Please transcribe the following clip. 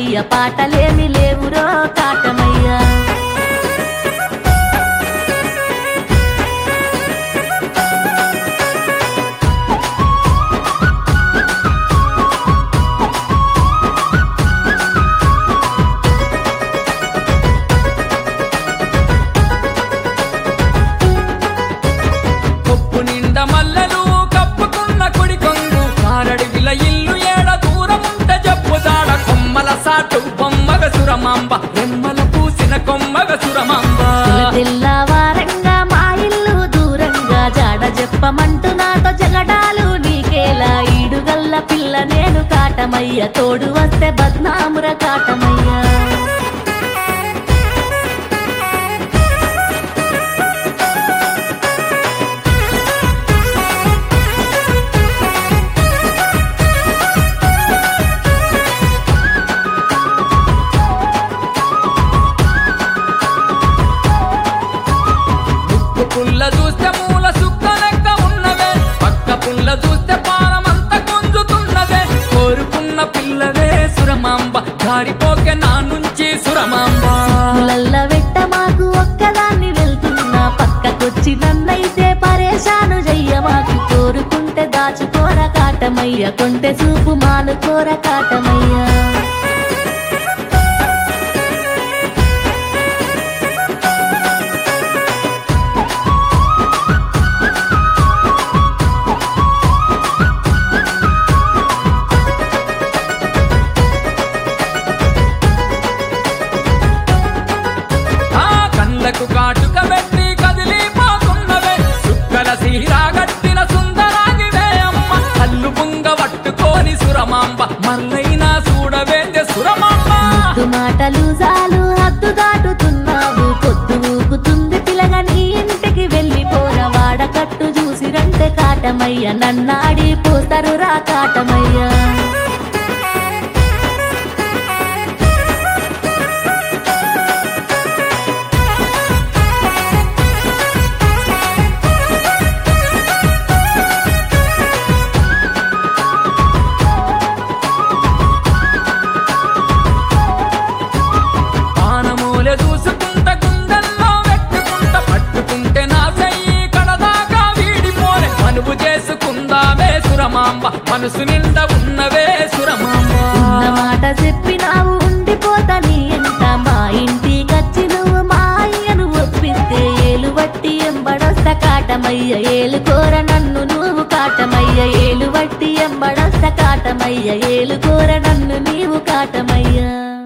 కాటమయ్య పాటలేమి లేవురో కాటమయ్య కొప్పు నిండా మల్లెలు కప్పుకున్న కుడి కొంగు కారడివిల ఇల్లు ఏడ దూరముంట జప్పుదాడ కొమ్మల సాటు బొమ్మగ సురమాంబ రెమ్మల పూసిన కొమ్మగ సురమాంబ తెల్లవారంగా మా ఇల్లు దూరంగా జాడ చెప్పమంటూ నాతో జగడాలు నీకేలా ఈడుగల్ల పిల్ల నేను కాటమయ్య తోడు వస్తే బద్నాముర కాటమయ్య ముక్కు పుల్ల చూస్తే మూల సుక్క లెక్క ఉన్నవే పక్క పుల్ల చూస్తే పారమంత గుంజుతున్నదే కోరుకున్న పిల్లవే సురమాంబ జారిపోకే నా నుంచి సురమాంబ ములల్ల వెట్ట మాకు ఒక్కదాన్ని వెళ్తున్నా పక్కకొచ్చి నన్నైతే పరేషాను చెయ్య మాకు కోరుకుంటే దాచుకోర కాటమయ్య కొంటె చూపు మానుకోర కాటమయ్య ఆ కళ్ళకు కాటుక పెట్టి కదిలిపోతున్నవే సుక్కల సీరాగట్టిన సుందరాగివే అమ్మ కళ్ళు పుంగ పట్టుకోని సురమాంబ మల్లైనా చూడవేందే సురమాంబ ముద్దు మాటలు చాలు హద్దు దాటుతున్నావు పొద్దు ఊపుతుంది పిలగ నీ ఇంటికి వెళ్ళిపోర వాడకట్టు చూసిరంటే కాటమయ్య నన్నాడి పోతారు రా కాటమయ్య పానమూలె చూసుకుంట గుండెల్లో పెట్టుకుంట పట్టుకుంటే నా చెయ్యి కడదాకా వీడిపోలే మనువు చేసుకుందావే సురమాంబ మనసు నిండా ఉన్నవే సురమాంబ ఉన్న మాట చెప్పినావు ఉండిపోతా నీ ఎంట మా ఇంటికచ్చి నువ్వు మా అయ్యను ఒప్పిస్తే ఏలు వట్టి ఎంబడొస్త కాటమయ్య ఏలు కోర నన్ను నువ్వు కాటమయ్య ఏలు వట్టి ఎంబడొస్త కాటమయ్య ఏలు కోర నన్ను నీవు కాటమయ్య